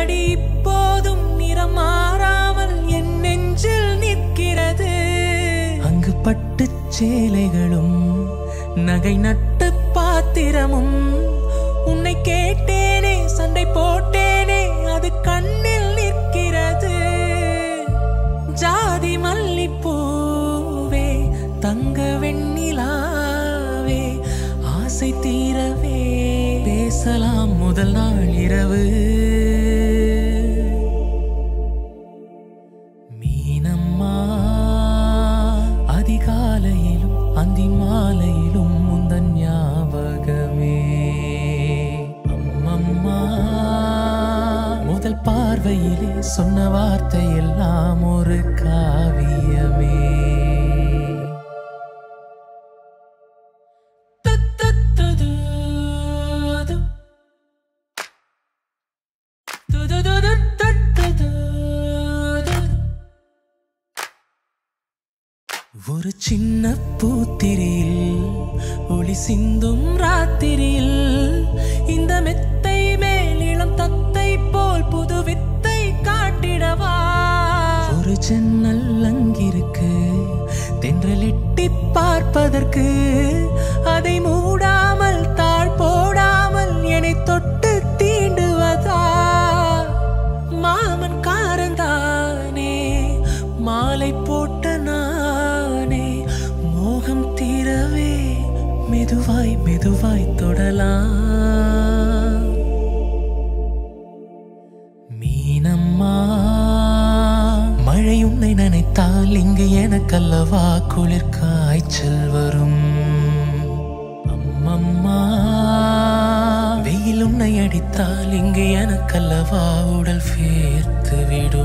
மடி இப்போதும் நிறம் மாறாமல் என் நெஞ்சில் நிற்கிறது அங்கு பட்டுச் சேலைகளும் நகை நட்டு பாத்திரமும் உன்னை கேட்டேனே சண்டை போட்டேனே அது கண்ணில் நிற்கிறது ஜாதி மல்லிப்பூவே தங்க வெண்ணிலாவே ஆசை தீரவே பேசலாம் முதல் நாள் இரவு மீனம்மா அதிகாலையிலும் அந்தி மாலையிலும் முந்தன் ஞாபகமே அம்மம்மா முதல் பார்வையிலே சொன்ன வார்த்தை எல்லாம் ஒரு காவியமே துதுதுதுது. துதுதுதுதுதுது. ஒரு சின்ன பூத்திரியில் ஒளி சிந்தும் ராத்திரியில் இந்த மெத்தை மேல் இளம் தத்தை போல் புது வித்தை காட்டிடவா ஒரு ஜன்னல் அங்கிருக்கு தென்றல் எட்டி பார்ப்பதற்கு அதை மூடாமல் தாழ் போடாமல் என்னை தொட்டு தீண்டுவதா மாமன் காரந்தானே மாலை போட்ட நானே மோகம் தீரவே மெதுவாய் மெதுவாய் தொடலாம் மீனம்மா மழை உன்னை நினைத்தால் இங்கு எனக்கல்லவா குளிர் காய்ச்சல் வரும் அம்மம்மா வெயில் உன்னை அடித்தால் இங்கு எனக்கல்லவா உடல் வேர்த்து விடும்